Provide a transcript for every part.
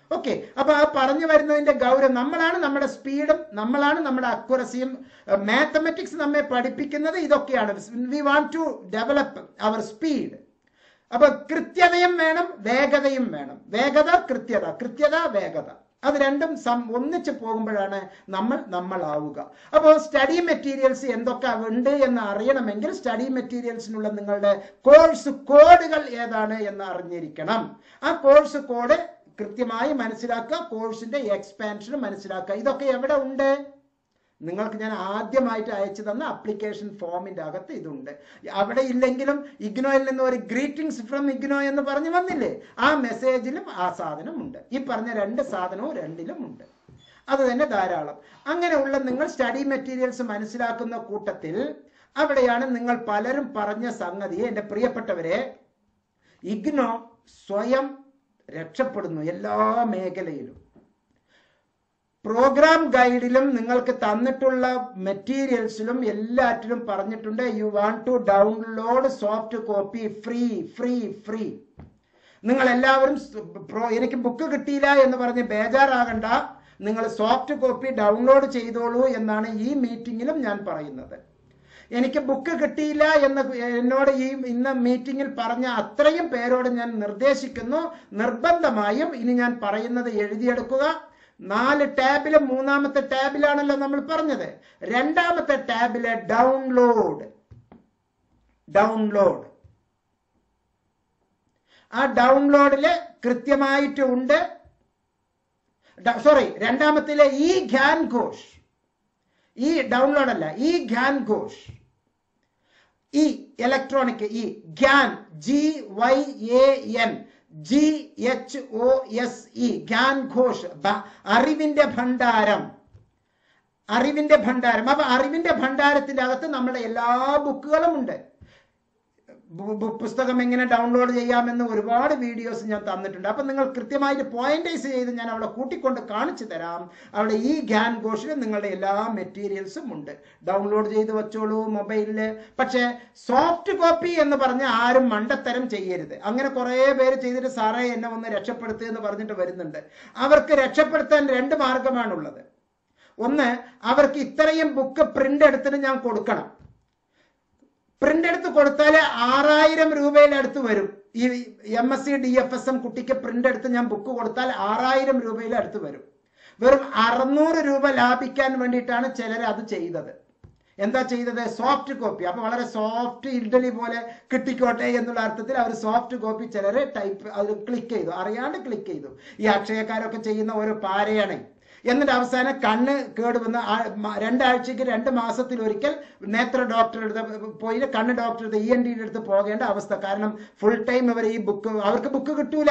okay അപ്പൊ ആ പറഞ്ഞു വരുന്നതിന്റെ ഗൗരവം നമ്മളാണ് നമ്മുടെ സ്പീഡും നമ്മളാണ് നമ്മുടെ അക്യുറസിയും മാത്തമെറ്റിക്സ് നമ്മെ പഠിപ്പിക്കുന്നത് ഇതൊക്കെയാണ് we want to develop our speed അപ്പൊ കൃത്യതയും വേണം വേഗതയും വേണം വേഗത കൃത്യത കൃത്യത വേഗത അത് രണ്ടും സം ഒന്നിച്ച് പോകുമ്പോഴാണ് നമ്മൾ നമ്മളാവുക അപ്പോൾ സ്റ്റഡി മെറ്റീരിയൽസ് എന്തൊക്കെ ഉണ്ട് എന്ന് അറിയണമെങ്കിൽ സ്റ്റഡി മെറ്റീരിയൽസിനുള്ള നിങ്ങളുടെ കോഴ്സ് കോഡുകൾ ഏതാണ് എന്ന് അറിഞ്ഞിരിക്കണം ആ കോഴ്സ് കോഡ് കൃത്യമായി മനസ്സിലാക്കുക കോഴ്സിന്റെ എക്സ്പാൻഷൻ മനസ്സിലാക്കുക ഇതൊക്കെ എവിടെ ഉണ്ട് നിങ്ങൾക്ക് ഞാൻ ആദ്യമായിട്ട് അയച്ചു തന്ന അപ്ലിക്കേഷൻ ഫോമിന്റെ അകത്ത് ഇതുണ്ട് അവിടെ ഇല്ലെങ്കിലും ഇഗ്നോയിൽ നിന്ന് ഒരു ഗ്രീറ്റിംഗ്സ് ഫ്രം ഇഗ്നോ എന്ന് പറഞ്ഞു വന്നില്ലേ ആ മെസ്സേജിലും ആ സാധനം ഉണ്ട് ഈ പറഞ്ഞ രണ്ട് സാധനവും രണ്ടിലും ഉണ്ട് അത് തന്നെ ധാരാളം അങ്ങനെയുള്ള നിങ്ങൾ സ്റ്റഡി മെറ്റീരിയൽസ് മനസ്സിലാക്കുന്ന കൂട്ടത്തിൽ അവിടെയാണ് നിങ്ങൾ പലരും പറഞ്ഞ സംഗതി എൻ്റെ പ്രിയപ്പെട്ടവരെ ഇഗ്നോ സ്വയം രക്ഷപ്പെടുന്നു എല്ലാ മേഖലയിലും പ്രോഗ്രാം ഗൈഡിലും നിങ്ങൾക്ക് തന്നിട്ടുള്ള മെറ്റീരിയൽസിലും എല്ലാറ്റിലും പറഞ്ഞിട്ടുണ്ട് you want to download soft copy free free free നിങ്ങൾ എല്ലാവരും സ് പ്രോ- എനിക്ക് ബുക്ക് കിട്ടിയില്ല എന്ന് പറഞ്ഞ് ബേജാറാകണ്ട നിങ്ങൾ സോഫ്റ്റ് കോപ്പി ഡൗൺലോഡ് ചെയ്തോളൂ എന്നാണ് ഈ മീറ്റിംഗിലും ഞാൻ പറയുന്നത് എനിക്ക് ബുക്ക് കിട്ടിയില്ല എന്ന് എന്നോട് ഈ ഇന്ന് മീറ്റിംഗിൽ പറഞ്ഞ അത്രയും പേരോട് ഞാൻ നിർദ്ദേശിക്കുന്നു നിർബന്ധമായും ഇനി ഞാൻ പറയുന്നത് എഴുതിയെടുക്കുക നാല് ടാബിലും മൂന്നാമത്തെ ടാബിലാണല്ലോ നമ്മൾ പറഞ്ഞത് രണ്ടാമത്തെ ടാബിലെ ഡൗൺലോഡ് ഡൗൺലോഡ് ആ ഡൗൺലോഡില് കൃത്യമായിട്ട് ഉണ്ട് സോറി രണ്ടാമത്തിലെ ഈ ഗ്യാൻ ഘോഷ് ഈ ഡൗൺലോഡ് അല്ല ഈ ഗ്യാൻ ഘോഷ് ഈ ഇലക്ട്രോണിക് ഈ Gyan G Y A N G H O S E Gyan Ghose ബ- അറിവിന്റെ ഭണ്ഡാരം അറിവിന്റെ ഭണ്ഡാരം അപ്പൊ അറിവിന്റെ ഭണ്ഡാരത്തിന്റെ അകത്ത് നമ്മുടെ എല്ലാ ബുക്കുകളും ഉണ്ട് ബു- ബു- പുസ്തകം എങ്ങനെ ഡൗൺലോഡ് ചെയ്യാമെന്ന് ഒരുപാട് വീഡിയോസ് ഞാൻ തന്നിട്ടുണ്ട് അപ്പം നിങ്ങൾ കൃത്യമായിട്ട് പോയിന്റൈസ് ചെയ്ത് ഞാൻ അവിടെ കൂട്ടിക്കൊണ്ട് കാണിച്ചു തരാം അവിടെ ഈ ഗ്യാൻ ഘോഷിൽ നിങ്ങളുടെ എല്ലാ മെറ്റീരിയൽസും ഉണ്ട് ഡൗൺലോഡ് ചെയ്ത് വെച്ചോളൂ മൊബൈലിൽ പക്ഷേ സോഫ്റ്റ് കോപ്പി എന്ന് പറഞ്ഞ് ആരും മണ്ടത്തരം ചെയ്യരുത് അങ്ങനെ കുറേ പേര് ചെയ്തിട്ട് സാറേ എന്നെ ഒന്ന് രക്ഷപ്പെടുത്തുക എന്ന് പറഞ്ഞിട്ട് വരുന്നുണ്ട് അവർക്ക് രക്ഷപ്പെടുത്താൻ രണ്ട് മാർഗമാണുള്ളത് ഒന്ന് അവർക്ക് ഇത്രയും ബുക്ക് പ്രിന്റ് എടുത്തിട്ട് ഞാൻ കൊടുക്കണം പ്രിന്റ് എടുത്ത് കൊടുത്താൽ ആറായിരം രൂപയുടെ അടുത്ത് വരും ഈ M S C D F S M കുട്ടിക്ക് പ്രിന്റ് എടുത്ത് ഞാൻ ബുക്ക് കൊടുത്താൽ ആറായിരം രൂപയുടെ അടുത്ത് വരും വെറും അറുന്നൂറ് രൂപ ലാഭിക്കാൻ വേണ്ടിയിട്ടാണ് ചിലർ അത് ചെയ്തത് എന്താ ചെയ്തത് സോഫ്റ്റ് കോപ്പി അപ്പൊ വളരെ സോഫ്റ്റ് ഇഡലി പോലെ കിട്ടിക്കോട്ടെ എന്നുള്ള അർത്ഥത്തിൽ അവർ സോഫ്റ്റ് കോപ്പി ചിലർ ടൈപ്പ് അത് ക്ലിക്ക് ചെയ്തു അറിയാണ്ട് ക്ലിക്ക് ചെയ്തു ഈ അക്ഷയക്കാരൊക്കെ ചെയ്യുന്ന ഓരോ പാരയാണ് എന്നിട്ട് അവസാനം കണ്ണ് കേടുവന്ന് ആ- മ- രണ്ടാഴ്ചക്ക് രണ്ട് മാസത്തിൽ ഒരിക്കൽ നേത്ര ഡോക്ടറെ അടുത്ത് പോയി കണ്ണ് ഡോക്ടറെ അടുത്ത് ഇ എൻ ഡിയുടെ അടുത്ത് പോകേണ്ട അവസ്ഥ കാരണം ഫുൾ ടൈം ഇവർ ഈ ബുക്ക് അവർക്ക് ബുക്ക് കിട്ടൂല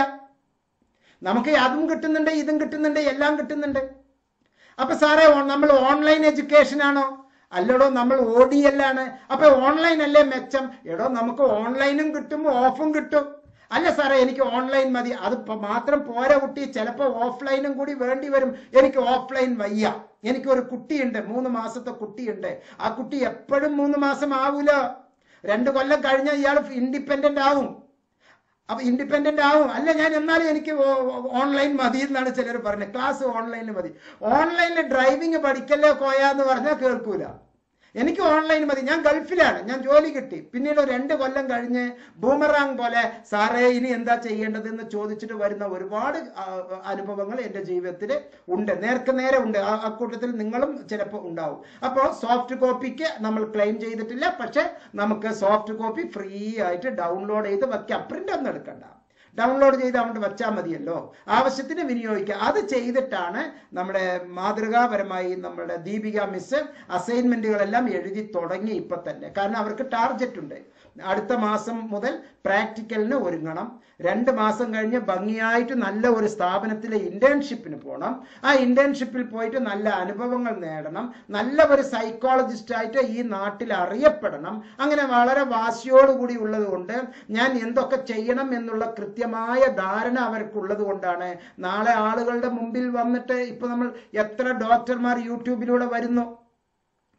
നമുക്ക് അതും കിട്ടുന്നുണ്ട് ഇതും കിട്ടുന്നുണ്ട് എല്ലാം കിട്ടുന്നുണ്ട് അപ്പൊ സാറേ ഓ- നമ്മൾ ഓൺലൈൻ എഡ്യൂക്കേഷൻ ആണോ അല്ലടോ നമ്മൾ ഒ ഡി എല്ലാണ് അപ്പൊ ഓൺലൈൻ അല്ലേ മെച്ചം എടോ നമുക്ക് ഓൺലൈനും കിട്ടും ഓഫും കിട്ടും അല്ല സാറേ എനിക്ക് ഓൺലൈൻ മതി അത് പ- മാത്രം പോരാ കുട്ടി ചിലപ്പോൾ ഓഫ്ലൈനും കൂടി വേണ്ടി വരും എനിക്ക് ഓഫ്ലൈൻ വയ്യ എനിക്കൊരു കുട്ടിയുണ്ട് മൂന്ന് മാസത്തെ കുട്ടിയുണ്ട് ആ കുട്ടി എപ്പോഴും മൂന്ന് മാസം ആവൂല രണ്ട് കൊല്ലം കഴിഞ്ഞാൽ ഇയാൾ ഇൻഡിപെൻഡന്റ് ആവും അപ്പൊ ഇൻഡിപെൻഡന്റ് ആവും അല്ല ഞാൻ എന്നാലും എനിക്ക് ഓൺലൈൻ മതി എന്നാണ് ചിലർ പറഞ്ഞത് ക്ലാസ് ഓൺലൈനിൽ മതി ഓൺലൈനിൽ ഡ്രൈവിംഗ് പഠിക്കല്ലേ കോയാന്ന് പറഞ്ഞാൽ കേൾക്കൂല എനിക്ക് ഓൺലൈൻ മതി ഞാൻ ഗൾഫിലാണ് ഞാൻ ജോലി കിട്ടി പിന്നീട് ഒരു രണ്ട് കൊല്ലം കഴിഞ്ഞ് ബൂമറാങ് പോലെ സാറേ ഇനി എന്താ ചെയ്യേണ്ടത് എന്ന് ചോദിച്ചിട്ട് വരുന്ന ഒരുപാട് ആ, അനുഭവങ്ങൾ എൻ്റെ ജീവിതത്തിൽ ഉണ്ട് നേർക്ക് നേരെ ഉണ്ട് ആ അക്കൂട്ടത്തിൽ നിങ്ങളും ചിലപ്പോൾ ഉണ്ടാവും അപ്പോൾ സോഫ്റ്റ് കോപ്പിക്ക് നമ്മൾ ക്ലെയിം ചെയ്തിട്ടില്ല പക്ഷെ നമുക്ക് സോഫ്റ്റ് കോപ്പി ഫ്രീ ആയിട്ട് ഡൗൺലോഡ് ചെയ്ത് വെക്കാം പ്രിന്റ് ഒന്നും എടുക്കണ്ട ഡൗൺലോഡ് ചെയ്ത് അങ്ങോട്ട് വെച്ചാൽ മതിയല്ലോ ആവശ്യത്തിന് വിനിയോഗിക്കുക അത് ചെയ്തിട്ടാണ് നമ്മുടെ മാതൃകാപരമായി നമ്മുടെ ദീപിക മിസ് അസൈൻമെന്റുകളെല്ലാം എഴുതി തുടങ്ങി ഇപ്പൊ തന്നെ കാരണം അവർക്ക് ടാർഗറ്റ് ഉണ്ട് അടുത്ത മാസം മുതൽ പ്രാക്ടിക്കലിന് ഒരുങ്ങണം രണ്ട് മാസം കഴിഞ്ഞ് ഭംഗിയായിട്ട് നല്ല ഒരു സ്ഥാപനത്തിലെ ഇന്റേൺഷിപ്പിന് പോകണം ആ ഇന്റേൺഷിപ്പിൽ പോയിട്ട് നല്ല അനുഭവങ്ങൾ നേടണം നല്ല ഒരു സൈക്കോളജിസ്റ്റ് ആയിട്ട് ഈ നാട്ടിൽ അറിയപ്പെടണം അങ്ങനെ വളരെ വാശിയോടുകൂടി ഉള്ളത് കൊണ്ട് ഞാൻ എന്തൊക്കെ ചെയ്യണം എന്നുള്ള കൃത്യമായ ധാരണ അവർക്കുള്ളത് കൊണ്ടാണ് നാളെ ആളുകളുടെ മുമ്പിൽ വന്നിട്ട് ഇപ്പൊ നമ്മൾ എത്ര ഡോക്ടർമാർ യൂട്യൂബിലൂടെ വരുന്നു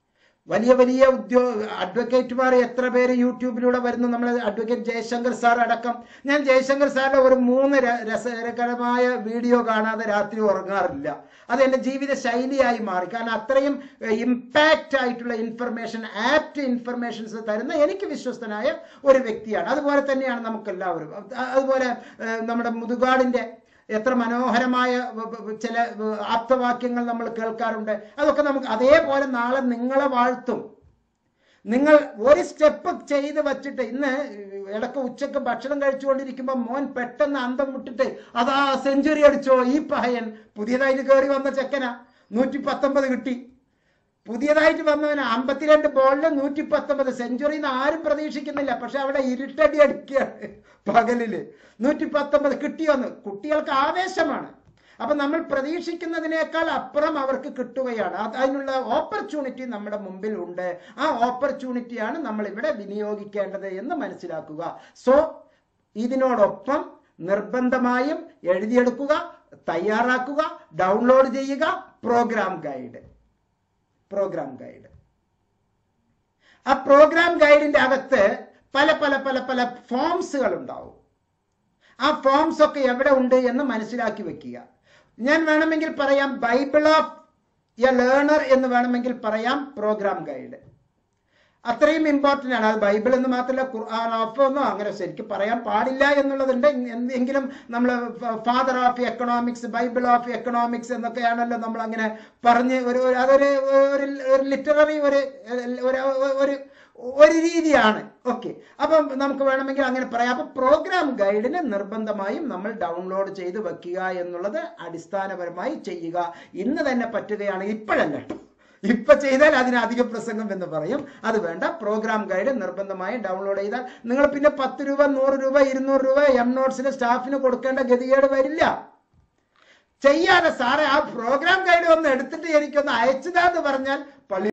വലിയ വലിയ ഉദ്യോഗ അഡ്വക്കേറ്റുമാർ എത്ര പേര് യൂട്യൂബിലൂടെ വരുന്നു നമ്മൾ അഡ്വക്കേറ്റ് ജയശങ്കർ സാർ അടക്കം ഞാൻ ജയശങ്കർ സാറിന്റെ ഒരു മൂന്ന് ര- രസകരമായ വീഡിയോ കാണാതെ രാത്രി ഉറങ്ങാറില്ല അത് എൻ്റെ ജീവിത ശൈലിയായി മാറി കാരണം അത്രയും ഇമ്പാക്റ്റ് ആയിട്ടുള്ള ഇൻഫർമേഷൻ ആപ്റ്റ് ഇൻഫർമേഷൻസ് തരുന്ന എനിക്ക് വിശ്വസ്തനായ ഒരു വ്യക്തിയാണ് അതുപോലെ തന്നെയാണ് നമുക്കെല്ലാവരും അത് അതുപോലെ ഏഹ്, നമ്മുടെ മുതുകാടിന്റെ എത്ര മനോഹരമായ വ- വ- ചില വ- ആപ്തവാക്യങ്ങൾ നമ്മൾ കേൾക്കാറുണ്ട് അതൊക്കെ നമുക്ക് അതേപോലെ നാളെ നിങ്ങളെ വാഴ്ത്തും നിങ്ങൾ ഒരു സ്റ്റെപ്പ് ചെയ്ത് വച്ചിട്ട് ഇന്ന് ഇടക്ക് ഉച്ചക്ക് ഭക്ഷണം കഴിച്ചുകൊണ്ടിരിക്കുമ്പോൾ മോൻ പെട്ടെന്ന് അന്തം വിട്ടിട്ട് അതാ സെഞ്ചുറി അടിച്ചോ ഈ പഹയൻ പുതിയതായിട്ട് കയറി വന്ന ചെക്കനാ നൂറ്റി പത്തൊമ്പത് കിട്ടി പുതിയതായിട്ട് വന്നവന് അമ്പത്തിരണ്ട് ബോളിൽ നൂറ്റി പത്തൊമ്പത് സെഞ്ചുറി ആരും പ്രതീക്ഷിക്കുന്നില്ല പക്ഷെ അവിടെ ഇരുട്ടടി അടിക്കുകയാണ് പകലില് നൂറ്റി പത്തൊമ്പത് കിട്ടിയോന്ന് കുട്ടികൾക്ക് ആവേശമാണ് അപ്പൊ നമ്മൾ പ്രതീക്ഷിക്കുന്നതിനേക്കാൾ അപ്പുറം അവർക്ക് കിട്ടുകയാണ് അത് അതിനുള്ള ഓപ്പർച്യൂണിറ്റി നമ്മുടെ മുമ്പിൽ ഉണ്ട് ആ ഓപ്പർച്യൂണിറ്റിയാണ് നമ്മൾ ഇവിടെ വിനിയോഗിക്കേണ്ടത് എന്ന് മനസ്സിലാക്കുക സോ ഇതിനോടൊപ്പം നിർബന്ധമായും എഴുതിയെടുക്കുക തയ്യാറാക്കുക ഡൗൺലോഡ് ചെയ്യുക പ്രോഗ്രാം ഗൈഡ് പ്രോഗ്രാം ഗൈഡ് ആ പ്രോഗ്രാം ഗൈഡിന്റെ അകത്ത് പല പല പല പല ഫോംസുകൾ ഉണ്ടാവും ആ ഫോംസ് ഒക്കെ എവിടെ ഉണ്ട് എന്ന് മനസ്സിലാക്കി വെക്കുക ഞാൻ വേണമെങ്കിൽ പറയാം ബൈബിൾ ഓഫ് എ ലേണർ എന്ന് വേണമെങ്കിൽ പറയാം പ്രോഗ്രാം ഗൈഡ് അത്രയും ഇമ്പോർട്ടൻ്റ് ആണ് അത് ബൈബിൾ എന്ന് മാത്രമല്ല ഖുർആൻ ഓഫ് ഒന്നും അങ്ങനെ ശരിക്കും പറയാൻ പാടില്ല എന്നുള്ളതുണ്ട് എൻ- എങ്കിലും നമ്മൾ father of economics Bible of economics എന്നൊക്കെയാണല്ലോ നമ്മൾ അങ്ങനെ പറഞ്ഞ് ഒരു ഒരു- അതൊരു ഒരു ഒരു ലിറ്റററി ഒരു ഒരു ഒരു ഒരു രീതിയാണ് ഓക്കെ അപ്പം നമുക്ക് വേണമെങ്കിൽ അങ്ങനെ പറയാം അപ്പൊ പ്രോഗ്രാം ഗൈഡിന് നിർബന്ധമായും നമ്മൾ ഡൗൺലോഡ് ചെയ്ത് വെക്കുക എന്നുള്ളത് അടിസ്ഥാനപരമായി ചെയ്യുക ഇന്ന് തന്നെ പറ്റുകയാണ് ഇപ്പോഴല്ല കേട്ടോ ഇപ്പൊ ചെയ്താൽ അതിന് അധിക പ്രസംഗം എന്ന് പറയും അത് വേണ്ട പ്രോഗ്രാം ഗൈഡ് നിർബന്ധമായും ഡൗൺലോഡ് ചെയ്താൽ നിങ്ങൾ പിന്നെ പത്ത് രൂപ നൂറ് രൂപ ഇരുന്നൂറ് രൂപ എം നോട്ട്സിന് സ്റ്റാഫിന് കൊടുക്കേണ്ട ഗതികേട് വരില്ല ചെയ്യാതെ സാറേ ആ പ്രോഗ്രാം ഗൈഡ് ഒന്ന് എടുത്തിട്ട് എനിക്കൊന്ന് അയച്ചതാന്ന് പറഞ്ഞാൽ